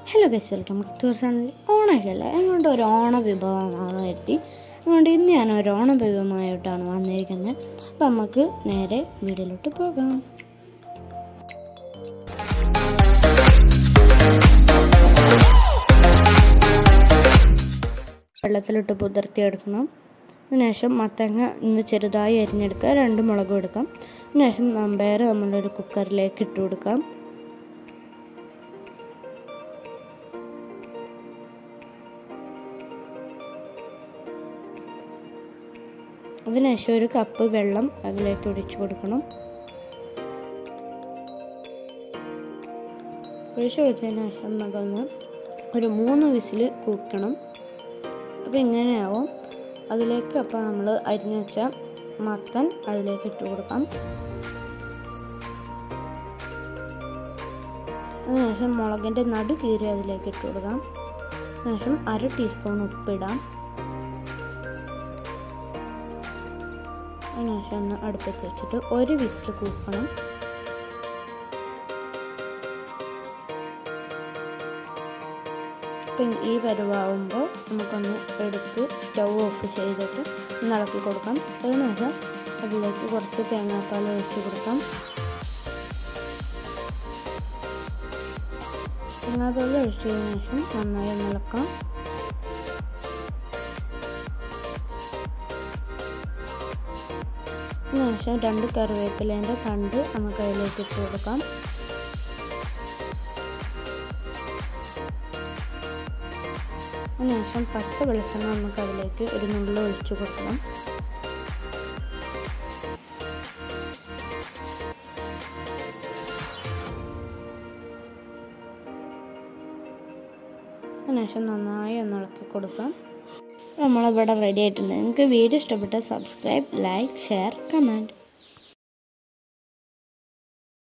hello guys welcome to channel ഓണമൊക്കെയല്ല അതുകൊണ്ട് ഒരു ഓണ വിഭവമാണ് വരുത്തി അതുകൊണ്ട് ഇന്ന് ഞാൻ ഒരു ഓണ വിഭവമായിട്ടാണ് വന്നിരിക്കുന്നത് അപ്പം നമുക്ക് നേരെ വീട്ടിലോട്ട് പോകാം വെള്ളത്തിലിട്ട് പുതിർത്തിയെടുക്കണം അതിനുശേഷം മത്തങ്ങ ഇന്ന് ചെറുതായി അരിഞ്ഞെടുക്കുക രണ്ട് മുളകും എടുക്കാം അതിനുശേഷം നമ്പയർ നമ്മളൊരു കുക്കറിലേക്ക് ഇട്ട് കൊടുക്കാം അതിനുശേഷം ഒരു കപ്പ് വെള്ളം അതിലേക്ക് ഒഴിച്ചു കൊടുക്കണം ഒഴിച്ചു കൊടുത്തതിന് ശേഷം നമുക്കൊന്ന് ഒരു മൂന്ന് വിസിൽ കൂക്കണം അപ്പോൾ ഇങ്ങനെയാവും അതിലേക്ക് അപ്പോൾ നമ്മൾ അരിഞ്ഞു വെച്ച മത്തൻ അതിലേക്ക് ഇട്ട് കൊടുക്കാം അതിനുശേഷം മുളകിൻ്റെ നടു കീറി അതിലേക്ക് ഇട്ട് കൊടുക്കാം അതിനുശേഷം അര ടീസ്പൂൺ ഉപ്പിടാം അതിനുശേഷം ഒന്ന് അടുപ്പത്ത് വെച്ചിട്ട് ഒരു വിസിൽ കൂക്കണം അപ്പം ഈ പരുവാകുമ്പോൾ നമുക്കൊന്ന് എടുത്ത് സ്റ്റൗ ഓഫ് ചെയ്തിട്ട് ഒന്ന് ഇളക്കി കൊടുക്കാം അതിനുശേഷം അതിലേക്ക് കുറച്ച് തേങ്ങാപ്പാൽ ഒഴിച്ച് കൊടുക്കാം തേങ്ങാപ്പാൽ ഒഴിച്ചതിന് ശേഷം നന്നായി ഒന്ന് ഇളക്കാം അതിനുശേഷം രണ്ട് കറിവേപ്പിലേൻ്റെ തണ്ട് നമുക്ക് അതിലേക്ക് ഇട്ട് കൊടുക്കാം അതിനുശേഷം പച്ച വെളിച്ചെണ്ണ നമുക്ക് അതിലേക്ക് ഒരു നുള്ളിൽ ഒഴിച്ചു കൊടുക്കണം അതിനുശേഷം നന്നായി ഒന്ന് ഇളക്കി കൊടുക്കാം നമ്മളിവിടെ റെഡി ആയിട്ടുണ്ട് നിങ്ങൾക്ക് വീഡിയോ ഇഷ്ടപ്പെട്ട സബ്സ്ക്രൈബ് ലൈക്ക് ഷെയർ കമൻറ്റ്